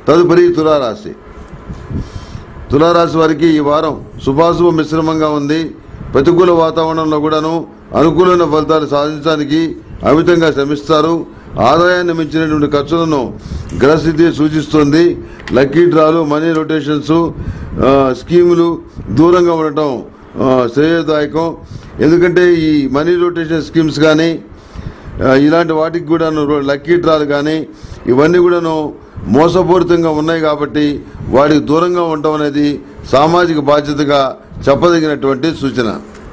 తదుపరి తులారాశి తులారాశి వారికి ఈ వారం శుభాశుభ మిశ్రమంగా ఉంది ప్రతికూల వాతావరణంలో కూడాను అనుకూలమైన ఫలితాలు సాధించడానికి అమితంగా శ్రమిస్తారు ఆదాయాన్ని మించినటువంటి ఖర్చులను గ్రహస్థితి సూచిస్తుంది లక్కీ డ్రాలు మనీ రొటేషన్స్ ఆ, స్కీములు దూరంగా ఉండటం ఆ, శ్రేయదాయకం ఎందుకంటే ఈ మనీ రొటేషన్ స్కీమ్స్ కానీ ఆ, ఇలాంటి వాటికి కూడాను రో- లక్కీ డ్రాలు కానీ ఇవన్నీ కూడాను మోసపూరితంగా ఉన్నాయి కాబట్టి వాటికి దూరంగా ఉండటం అనేది సామాజిక బాధ్యతగా చెప్పదగినటువంటి సూచన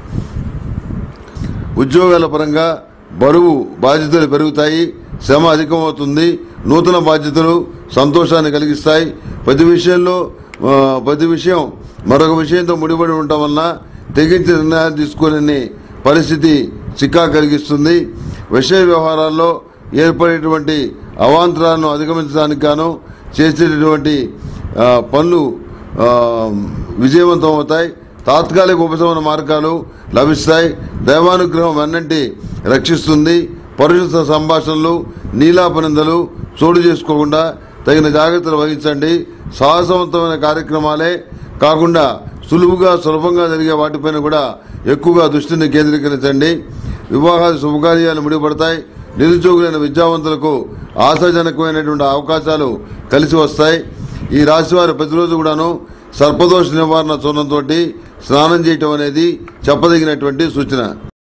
ఉద్యోగాల పరంగా బరువు బాధ్యతలు పెరుగుతాయి శ్రమ అధికమవుతుంది నూతన బాధ్యతలు సంతోషాన్ని కలిగిస్తాయి ప్రతి విషయంలో ఆ, ప్రతి విషయం మరొక విషయంతో ముడిపడి ఉండటం వలన తెగించి నిర్ణయాలు తీసుకోలేని పరిస్థితి చిక్కా కలిగిస్తుంది విషయ వ్యవహారాల్లో ఏర్పడేటువంటి అవాంతరాలను అధిగమించడానికి గాను చేసేటటువంటి ఆ, పనులు ఆ, విజయవంతం అవుతాయి తాత్కాలిక ఉపశమన మార్గాలు లభిస్తాయి దైవానుగ్రహం వెన్నంటి రక్షిస్తుంది పరుష సంభాషణలు నీలాపనిందలు చోటు చేసుకోకుండా తగిన జాగ్రత్తలు వహించండి సాహసవంతమైన కార్యక్రమాలే కాకుండా సులువుగా సులభంగా జరిగే వాటిపైన కూడా ఎక్కువగా దృష్టిని కేంద్రీకరించండి వివాహాలు శుభకార్యాలు ముడిపడతాయి నిరుద్యోగులైన విద్యావంతులకు ఆశాజనకమైనటువంటి అవకాశాలు కలిసి వస్తాయి ఈ రాశి వారు ప్రతిరోజు కూడాను సర్పదోష నివారణ చూర్ణంతో స్నానం చేయటం అనేది చెప్పదగినటువంటి సూచన